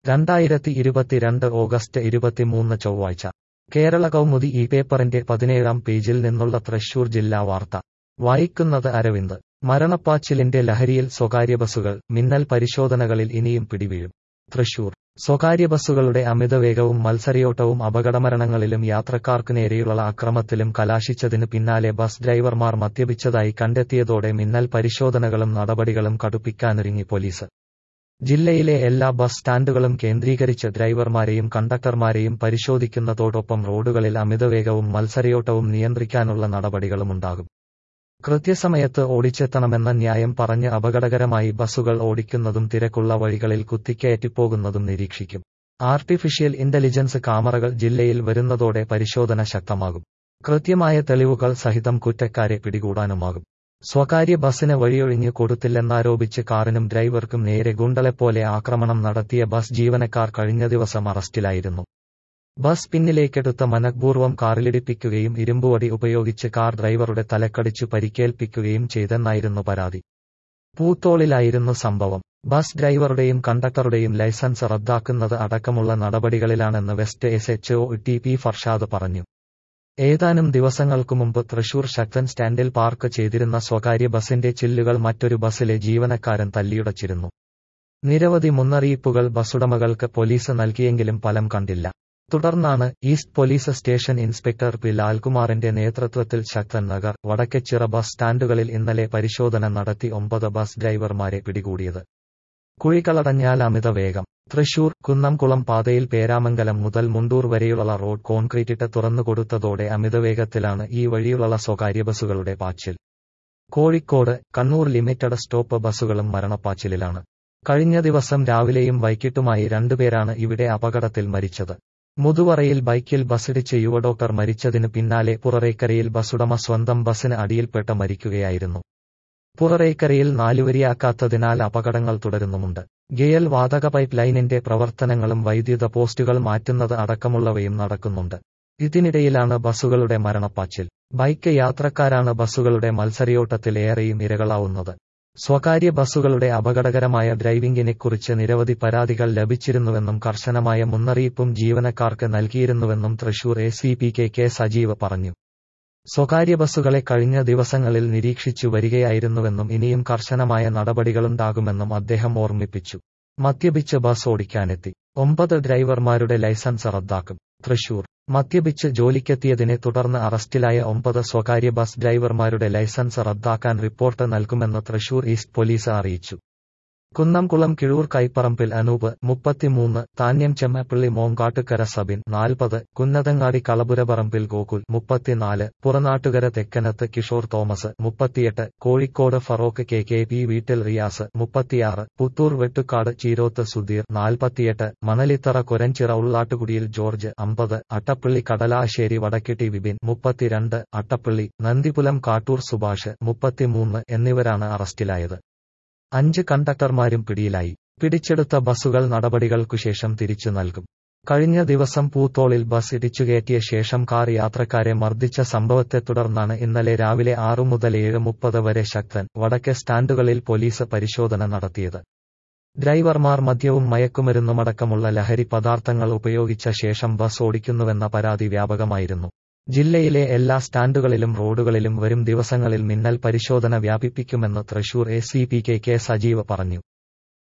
രണ്ടായിരത്തി ഇരുപത്തിരണ്ട് ഓഗസ്റ്റ് ഇരുപത്തിമൂന്ന് ചൊവ്വാഴ്ച കേരള കൗമുദി ഈ പേപ്പറിന്റെ പതിനേഴാം പേജിൽ നിന്നുള്ള തൃശൂർ ജില്ലാ വാർത്ത വായിക്കുന്നത് അരവിന്ദ് മരണപ്പാച്ചിലിന്റെ ലഹരിയിൽ സ്വകാര്യ ബസുകൾ മിന്നൽ പരിശോധനകളിൽ ഇനിയും പിടിവീഴും തൃശൂർ സ്വകാര്യ ബസുകളുടെ അമിതവേഗവും മത്സരയോട്ടവും അപകടമരണങ്ങളിലും യാത്രക്കാർക്കു നേരെയുള്ള അക്രമത്തിലും കലാശിച്ചതിന് പിന്നാലെ ബസ് ഡ്രൈവർമാർ മദ്യപിച്ചതായി കണ്ടെത്തിയതോടെ മിന്നൽ പരിശോധനകളും നടപടികളും കടുപ്പിക്കാനൊരുങ്ങി പോലീസ് ജില്ലയിലെ എല്ലാ ബസ് സ്റ്റാൻഡുകളും കേന്ദ്രീകരിച്ച് ഡ്രൈവർമാരെയും കണ്ടക്ടർമാരെയും പരിശോധിക്കുന്നതോടൊപ്പം റോഡുകളിൽ അമിതവേഗവും മത്സരയോട്ടവും നിയന്ത്രിക്കാനുള്ള നടപടികളുമുണ്ടാകും കൃത്യസമയത്ത് ഓടിച്ചെത്തണമെന്ന ന്യായം പറഞ്ഞ് അപകടകരമായി ബസുകൾ ഓടിക്കുന്നതും തിരക്കുള്ള വഴികളിൽ കുത്തിക്കയറ്റിപ്പോകുന്നതും നിരീക്ഷിക്കും ആർട്ടിഫിഷ്യൽ ഇന്റലിജൻസ് ക്യാമറകൾ ജില്ലയിൽ വരുന്നതോടെ പരിശോധന ശക്തമാകും കൃത്യമായ തെളിവുകൾ സഹിതം കുറ്റക്കാരെ പിടികൂടാനുമാകും സ്വകാര്യ ബസിന് വഴിയൊഴിഞ്ഞു കൊടുത്തില്ലെന്നാരോപിച്ച് കാറിനും ഡ്രൈവർക്കും നേരെ ഗുണ്ടളെപ്പോലെ ആക്രമണം നടത്തിയ ബസ് ജീവനക്കാർ കഴിഞ്ഞ ദിവസം അറസ്റ്റിലായിരുന്നു ബസ് പിന്നിലേക്കെടുത്ത മനഃപൂർവ്വം കാറിലിടിപ്പിക്കുകയും ഇരുമ്പുവടി ഉപയോഗിച്ച് കാർ ഡ്രൈവറുടെ തലക്കടിച്ചു പരിക്കേൽപ്പിക്കുകയും ചെയ്തെന്നായിരുന്നു പരാതി പൂത്തോളിലായിരുന്നു സംഭവം ബസ് ഡ്രൈവറുടെയും കണ്ടക്ടറുടെയും ലൈസൻസ് റദ്ദാക്കുന്നത് അടക്കമുള്ള നടപടികളിലാണെന്ന് West S H O T P Farshad പറഞ്ഞു ഏതാനും ദിവസങ്ങൾക്കു മുമ്പ് തൃശൂർ ശക്തൻ സ്റ്റാൻഡിൽ പാർക്ക് ചെയ്തിരുന്ന സ്വകാര്യ ബസിന്റെ ചില്ലുകൾ മറ്റൊരു ബസിലെ ജീവനക്കാരൻ തല്ലിയുടച്ചിരുന്നു നിരവധി മുന്നറിയിപ്പുകൾ ബസുടമകൾക്ക് പോലീസ് നൽകിയെങ്കിലും ഫലം കണ്ടില്ല തുടർന്നാണ് East police station inspector P ലാൽകുമാറിന്റെ നേതൃത്വത്തിൽ ശക്തൻ നഗർ വടക്കെച്ചിറ ബസ് സ്റ്റാൻഡുകളിൽ ഇന്നലെ പരിശോധന നടത്തി ഒമ്പത് ബസ് ഡ്രൈവർമാരെ പിടികൂടിയത് കുഴികളടഞ്ഞാൽ അമിത വേഗം തൃശൂർ കുന്നംകുളം പാതയിൽ പേരാമംഗലം മുതൽ മുണ്ടൂർ വരെയുള്ള റോഡ് കോൺക്രീറ്റിട്ട് തുറന്നുകൊടുത്തതോടെ അമിതവേഗത്തിലാണ് ഈ വഴിയുള്ള സ്വകാര്യ ബസുകളുടെ പാച്ചിൽ കോഴിക്കോട് കണ്ണൂർ ലിമിറ്റഡ് സ്റ്റോപ്പ് ബസുകളും മരണപ്പാച്ചിലിലാണ് കഴിഞ്ഞ ദിവസം രാവിലെയും വൈകിട്ടുമായി രണ്ടുപേരാണ് ഇവിടെ അപകടത്തിൽ മരിച്ചത് മുതുവറയിൽ ബൈക്കിൽ ബസ്സിടിച്ച് യുവഡോക്ടർ മരിച്ചതിന് പിന്നാലെ പുററേക്കരയിൽ ബസുടമ സ്വന്തം ബസിന് അടിയിൽപ്പെട്ട് മരിക്കുകയായിരുന്നു പുററേക്കരയിൽ നാലുവരിയാക്കാത്തതിനാൽ അപകടങ്ങൾ തുടരുന്നുമുണ്ട് ഗെയൽ വാതക പൈപ്പ് ലൈനിന്റെ പ്രവർത്തനങ്ങളും വൈദ്യുത പോസ്റ്റുകൾ മാറ്റുന്നത് അടക്കമുള്ളവയും നടക്കുന്നുണ്ട് ഇതിനിടയിലാണ് ബസുകളുടെ മരണപ്പാച്ചിൽ ബൈക്ക് യാത്രക്കാരാണ് ബസുകളുടെ മത്സരയോട്ടത്തിൽ ഏറെയും ഇരകളാവുന്നത് സ്വകാര്യ ബസുകളുടെ അപകടകരമായ ഡ്രൈവിംഗിനെക്കുറിച്ച് നിരവധി പരാതികൾ ലഭിച്ചിരുന്നുവെന്നും കർശനമായ മുന്നറിയിപ്പും ജീവനക്കാർക്ക് നൽകിയിരുന്നുവെന്നും Thrissur A C P K K Sajeev പറഞ്ഞു സ്വകാര്യ ബസുകളെ കഴിഞ്ഞ ദിവസങ്ങളിൽ നിരീക്ഷിച്ചു വരികയായിരുന്നുവെന്നും ഇനിയും കർശനമായ നടപടികളുണ്ടാകുമെന്നും അദ്ദേഹം ഓർമ്മിപ്പിച്ചു മദ്യപിച്ച് ബസ് ഓടിക്കാനെത്തി ഒമ്പത് ഡ്രൈവർമാരുടെ ലൈസൻസ് റദ്ദാക്കും തൃശൂർ മദ്യപിച്ച് ജോലിക്കെത്തിയതിനെ തുടർന്ന് അറസ്റ്റിലായ ഒമ്പത് സ്വകാര്യ ബസ് ഡ്രൈവർമാരുടെ ലൈസൻസ് റദ്ദാക്കാൻ റിപ്പോർട്ട് നൽകുമെന്ന് തൃശൂർ ഈസ്റ്റ് പോലീസ് അറിയിച്ചു കുന്നംകുളം കിഴൂർ കൈപ്പറമ്പിൽ അനൂപ് മുപ്പത്തിമൂന്ന് താന്യം ചെമ്മപ്പള്ളി മോങ്കാട്ടുകര സബിൻ നാൽപ്പത് കുന്നതങ്ങാടി കളപുരപറമ്പിൽ ഗോകുൽ മുപ്പത്തിനാല് പുറനാട്ടുകര തെക്കനത്ത് കിഷോർ തോമസ് മുപ്പത്തിയെട്ട് Kozhikode Farook K K P വീട്ടിൽ റിയാസ് മുപ്പത്തിയാറ് പുത്തൂർ വെട്ടുക്കാട് ചീരോത്ത് സുധീർ നാൽപ്പത്തിയെട്ട് മണലിത്തറ കൊരഞ്ചിറ ഉള്ളാട്ടുകുടിയിൽ ജോർജ് അമ്പത് അട്ടപ്പള്ളി കടലാശ്ശേരി വടക്കെട്ടി വിപിൻ മുപ്പത്തിരണ്ട് അട്ടപ്പള്ളി നന്ദിപുലം കാട്ടൂർ സുഭാഷ് മുപ്പത്തിമൂന്ന് എന്നിവരാണ് അറസ്റ്റിലായത് അഞ്ച് കണ്ടക്ടർമാരും പിടിയിലായി പിടിച്ചെടുത്ത ബസുകൾ നടപടികൾക്കുശേഷം തിരിച്ചു നൽകും കഴിഞ്ഞ ദിവസം പൂത്തോളിൽ ബസ് ഇടിച്ചുകയറ്റിയ ശേഷം കാർ യാത്രക്കാരെ മർദ്ദിച്ച സംഭവത്തെ തുടർന്നാണ് ഇന്നലെ രാവിലെ ആറു മുതൽ ഏഴ് മുപ്പത് വരെ ശക്തൻ വടക്കെ സ്റ്റാൻഡുകളിൽ പോലീസ് പരിശോധന നടത്തിയത് ഡ്രൈവർമാർ മദ്യവും മയക്കുമരുന്നുമടക്കമുള്ള ലഹരി പദാർത്ഥങ്ങൾ ഉപയോഗിച്ച ശേഷം ബസ് ഓടിക്കുന്നുവെന്ന പരാതി വ്യാപകമായിരുന്നു ജില്ലയിലെ എല്ലാ സ്റ്റാൻഡുകളിലും റോഡുകളിലും വരും ദിവസങ്ങളിൽ മിന്നൽ പരിശോധന വ്യാപിപ്പിക്കുമെന്ന് Thrissur A C P K K Sajeev പറഞ്ഞു